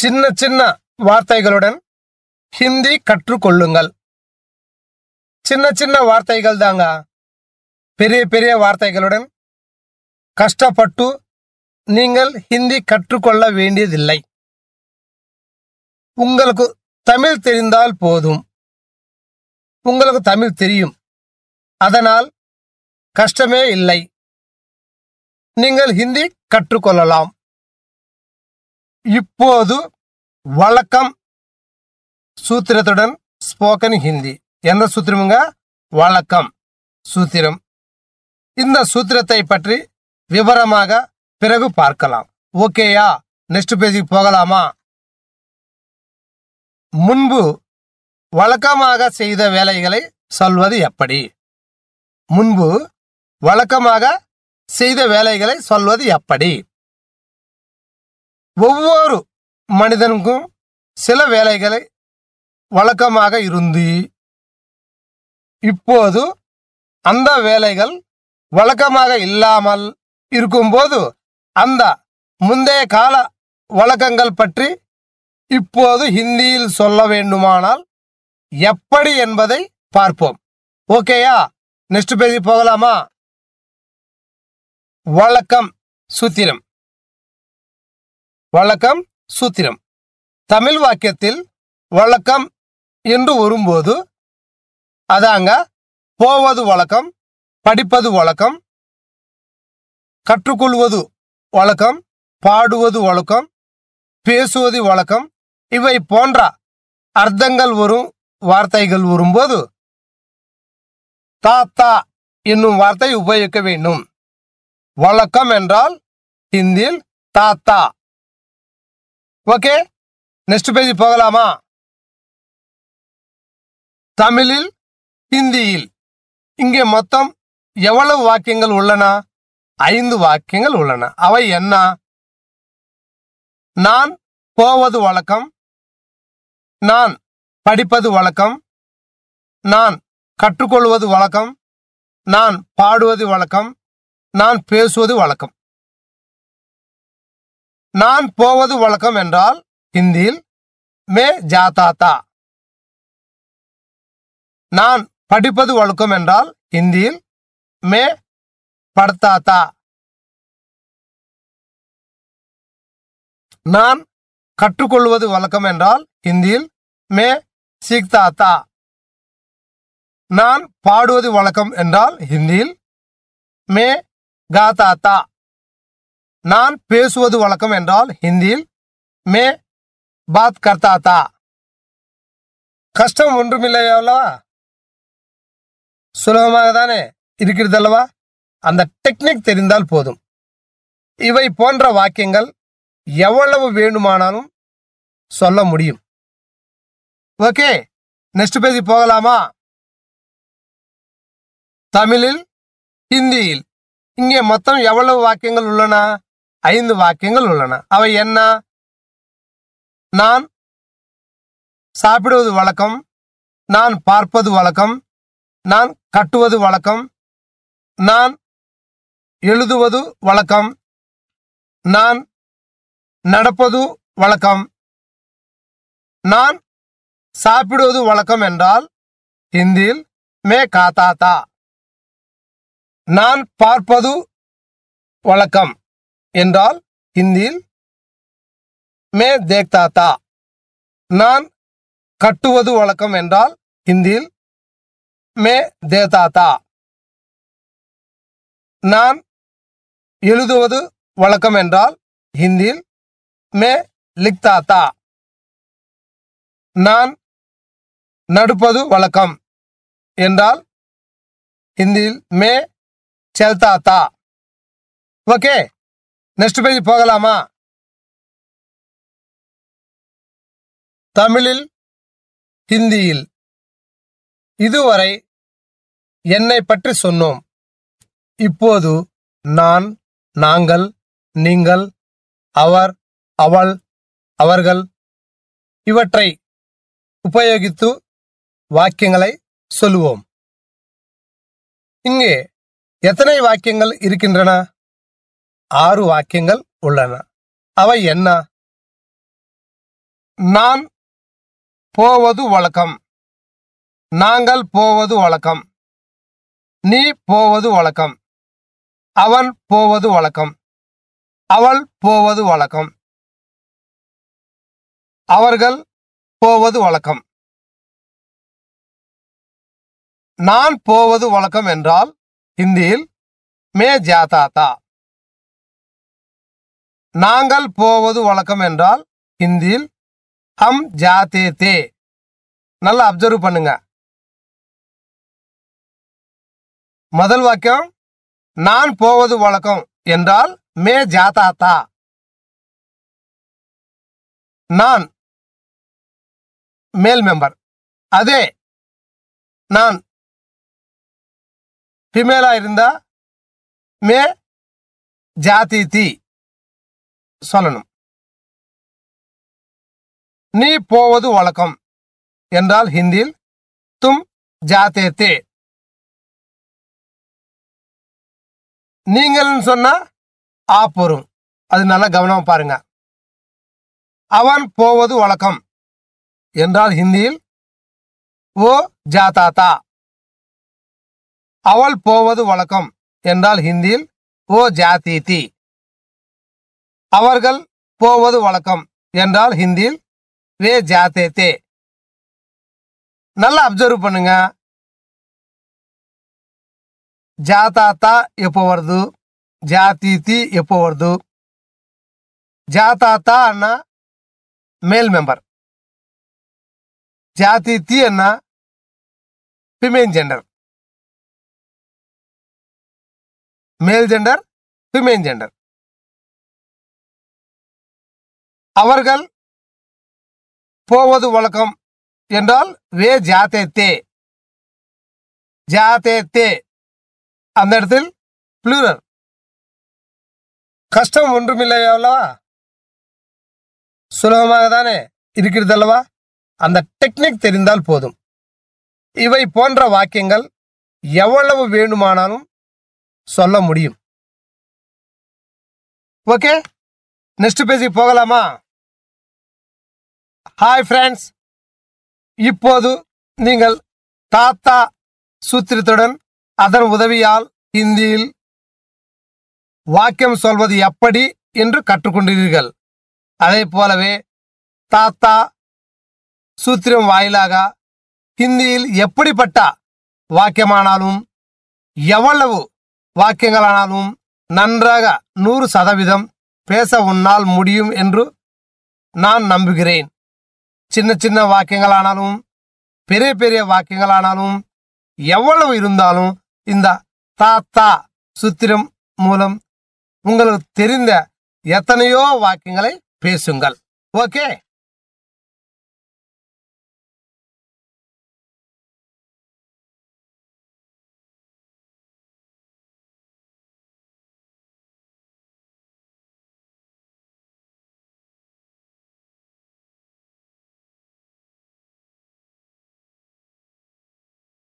சின்ன சின்ன வார்த்தைகளுடன் ஹிந்தி கற்றுக்கொள்ளுங்கள் சின்ன சின்ன வார்த்தைகள் தாங்க பெரிய பெரிய வார்த்தைகளுடன் கஷ்டப்பட்டு நீங்கள் ஹிந்தி கற்றுக்கொள்ள வேண்டியதில்லை உங்களுக்கு தமிழ் தெரிந்தால் போதும் உங்களுக்கு தமிழ் தெரியும் அதனால் கஷ்டமே இல்லை நீங்கள் ஹிந்தி கற்றுக்கொள்ளலாம் இப்போது வழக்கம் சூத்திரத்துடன் ஸ்போக்கன் ஹிந்தி எந்த சூத்திரமுங்க வழக்கம் சூத்திரம் இந்த சூத்திரத்தை பற்றி விவரமாக பிறகு பார்க்கலாம் ஓகேயா நெக்ஸ்ட் பேஜுக்கு போகலாமா முன்பு வழக்கமாக செய்த வேலைகளை சொல்வது எப்படி முன்பு வழக்கமாக செய்த வேலைகளை சொல்வது எப்படி ஒவ்வொரு மனிதனுக்கும் சில வேலைகளை வழக்கமாக இருந்து இப்போது அந்த வேலைகள் வழக்கமாக இல்லாமல் இருக்கும்போது அந்த முந்தைய கால வழக்கங்கள் பற்றி இப்போது ஹிந்தியில் சொல்ல வேண்டுமானால் எப்படி என்பதை பார்ப்போம் ஓகேயா நெக்ஸ்ட் பேஜ் போகலாமா வழக்கம் சூத்திரம் வழக்கம் சூத்திரம் தமிழ் வாக்கியத்தில் வழக்கம் என்று வரும்போது அதாங்க போவது வழக்கம் படிப்பது வழக்கம் கற்றுக்கொள்வது வழக்கம் பாடுவது வழக்கம் பேசுவது வழக்கம் இவை போன்ற அர்த்தங்கள் வரும் வார்த்தைகள் வரும்போது தாத்தா என்னும் வார்த்தை உபயோகிக்க வேண்டும் வழக்கம் என்றால் ஹிந்தியில் தாத்தா ஓகே நெக்ஸ்ட் பேஜ் போகலாமா தமிழில் ஹிந்தியில் இங்கே மொத்தம் எவ்வளவு வாக்கியங்கள் உள்ளன ஐந்து வாக்கியங்கள் உள்ளன அவை என்ன நான் போவது வழக்கம் நான் படிப்பது வழக்கம் நான் கற்றுக்கொள்வது வழக்கம் நான் பாடுவது வழக்கம் நான் பேசுவது வழக்கம் நான் போவது வழக்கம் என்றால் ஹிந்தியில் மே ஜாதாத்தா நான் படிப்பது வழக்கம் என்றால் ஹிந்தியில் மே படுத்தாத்தா நான் கற்றுக்கொள்வது வழக்கம் என்றால் ஹிந்தியில் மே சீக்தாத்தா நான் பாடுவது வழக்கம் என்றால் ஹிந்தியில் மே காதாத்தா நான் பேசுவது வழக்கம் என்றால் ஹிந்தியில் மே பாத் கர்த்தாத்தா கஷ்டம் ஒன்றுமில்லை அல்லவா சுலபமாக தானே இருக்கிறதல்லவா அந்த டெக்னிக் தெரிந்தால் போதும் இவை போன்ற வாக்கியங்கள் எவ்வளவு வேண்டுமானாலும் சொல்ல முடியும் ஓகே நெக்ஸ்ட் பேஜ் போகலாமா தமிழில் ஹிந்தியில் இங்கே மொத்தம் எவ்வளவு வாக்கியங்கள் உள்ளன ஐந்து வாக்கியங்கள் உள்ளன அவை என்ன நான் சாப்பிடுவது வழக்கம் நான் பார்ப்பது வழக்கம் நான் கட்டுவது வழக்கம் நான் எழுதுவது வழக்கம் நான் நடப்பது வழக்கம் நான் சாப்பிடுவது வழக்கம் என்றால் ஹிந்தியில் மே காத்தாத்தா நான் பார்ப்பது வழக்கம் என்றால் ஹிந்தியில் மே தேக்தாத்தா நான் கட்டுவது வழக்கம் என்றால் ஹிந்தியில் மே தேதாத்தா நான் எழுதுவது வழக்கம் என்றால் ஹிந்தியில் மே லிக்தாத்தா நான் நடுப்பது வழக்கம் என்றால் ஹிந்தியில் மே செல்தாத்தா ஓகே நெக்ஸ்ட் பேஜ் போகலாமா தமிழில் ஹிந்தியில் இதுவரை என்னை பற்றி சொன்னோம் இப்போது நான் நாங்கள் நீங்கள் அவர் அவள் அவர்கள் இவற்றை உபயோகித்து வாக்கியங்களை சொல்லுவோம் இங்கே எத்தனை வாக்கியங்கள் இருக்கின்றன ஆறு வாக்கியங்கள் உள்ளன அவை என்ன நான் போவது வழக்கம் நாங்கள் போவது வழக்கம் நீ போவது வழக்கம் அவன் போவது வழக்கம் அவள் போவது வழக்கம் அவர்கள் போவது வழக்கம் நான் போவது வழக்கம் என்றால் ஹிந்தியில் மே ஜாதா தா நாங்கள் போவது வழக்கம் என்றால் ஹிந்தியில் ஹம் ஜாத்தே தே நல்லா அப்சர்வ் பண்ணுங்க முதல் வாக்கியம் நான் போவது வழக்கம் என்றால் மே ஜாதா தா நான் மேல் மெம்பர் அதே நான் ஃபீமேலா இருந்தா மே ஜாதி தி சொல்லணும் நீ போவது வழக்கம் என்றால் ஹிந்தியில் தும் ஜாத்தே தே நீங்கள்னு சொன்னா ஆப் வரும் அது நல்லா கவனமா பாருங்க அவன் போவது வழக்கம் என்றால் ஹிந்தியில் ஓ ஜாதா தா அவள் போவது வழக்கம் என்றால் ஹிந்தியில் ஓ ஜாதி தி அவர்கள் போவது வழக்கம் என்றால் ஹிந்தியில் வே ஜாத்தே தே நல்லா அப்சர்வ் பண்ணுங்க ஜாதா தா எப்போ வருது ஜாதி தி எப்போ வருது ஜாதா தா அண்ணா மேல் மெம்பர் ஜாதி தி அண்ணா female gender male gender female gender அவர்கள் போவது வழக்கம் என்றால் வே ஜாத்தே தே ஜாத்தே தே அந்த இடத்தில் ப்ளூரல் கஷ்டம் ஒன்றுமில்லை அல்லவா சுலபமாக தானே இருக்கிறது அல்லவா அந்த டெக்னிக் தெரிந்தால் போதும் இவை போன்ற வாக்கியங்கள் எவ்வளவு வேண்டுமானாலும் சொல்ல முடியும் ஓகே நெக்ஸ்ட் பேஜுக்கு போகலாமா ஹாய் ஃப்ரெண்ட்ஸ் இப்போது நீங்கள் தாத்தா சூத்திரத்துடன் அதன் உதவியால் ஹிந்தியில் வாக்கியம் சொல்வது எப்படி என்று கற்றுக்கொண்டீர்கள் அதே போலவே தாத்தா சூத்திரம் வாயிலாக ஹிந்தியில் எப்படிப்பட்ட வாக்கியமானாலும் எவ்வளவு வாக்கியங்களானாலும் நன்றாக நூறு சதவீதம் பேச உன்னால் முடியும் என்று நான் நம்புகிறேன் சின்ன சின்ன வாக்கியங்களானாலும் பெரிய பெரிய வாக்கியங்களானாலும் எவ்வளவு இருந்தாலும் இந்த தாத்தா சுத்திரம் மூலம் உங்களுக்கு தெரிந்த எத்தனையோ வாக்கியங்களை பேசுங்கள் ஓகே